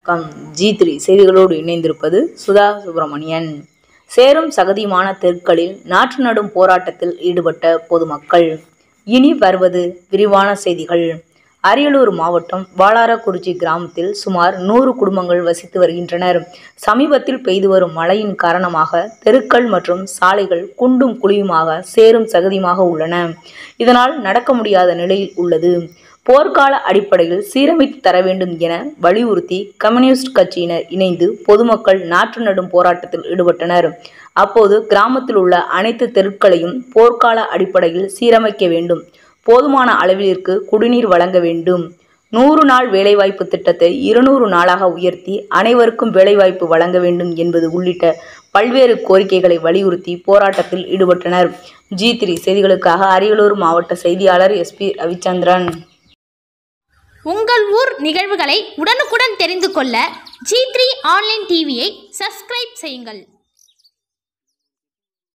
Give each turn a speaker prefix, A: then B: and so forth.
A: வணக்கம் G three செய்திகளோடு இணைந்திருப்பது சுதா சுப்பிரமணியன் சேரும் சகதியுமான தெருக்களில் நாற்று நடும் போராட்டத்தில் ஈடுபட்ட பொதுமக்கள் இனி வருவது விரிவான செய்திகள் அரியலூர் மாவட்டம் வாளாரக்குறிச்சி கிராமத்தில் சுமார் நூறு குடும்பங்கள் வசித்து வருகின்றனர் சமீபத்தில் பெய்து வரும் மழையின் காரணமாக தெருக்கள் மற்றும் சாலைகள் குண்டும் குழியுமாக சேரும் சகதியுமாக உள்ளன இதனால் நடக்க முடியாத நிலையில் உள்ளது போர்க்கால அடிப்படையில் சீரமைத்து தர வேண்டும் என வலியுறுத்தி கம்யூனிஸ்ட் கட்சியினர் இணைந்து பொதுமக்கள் நாற்று நடும் போராட்டத்தில் ஈடுபட்டனர் அப்போது கிராமத்தில் உள்ள அனைத்து தெருக்களையும் போர்க்கால அடிப்படையில் சீரமைக்க வேண்டும் போதுமான அளவிற்கு குடிநீர் வழங்க வேண்டும் நூறு நாள் வேலைவாய்ப்பு திட்டத்தை இருநூறு நாளாக உயர்த்தி அனைவருக்கும் வேலைவாய்ப்பு வழங்க வேண்டும் என்பது உள்ளிட்ட பல்வேறு கோரிக்கைகளை வலியுறுத்தி போராட்டத்தில் ஈடுபட்டனர் ஜி த்ரீ செய்திகளுக்காக அரியலூர் மாவட்ட செய்தியாளர் எஸ்பி ரவிச்சந்திரன்
B: உங்கள் ஊர் நிகழ்வுகளை உடனுக்குடன் தெரிந்து கொள்ள ஜி த்ரீ ஆன்லைன் டிவியை சப்ஸ்கிரைப் செய்யுங்கள்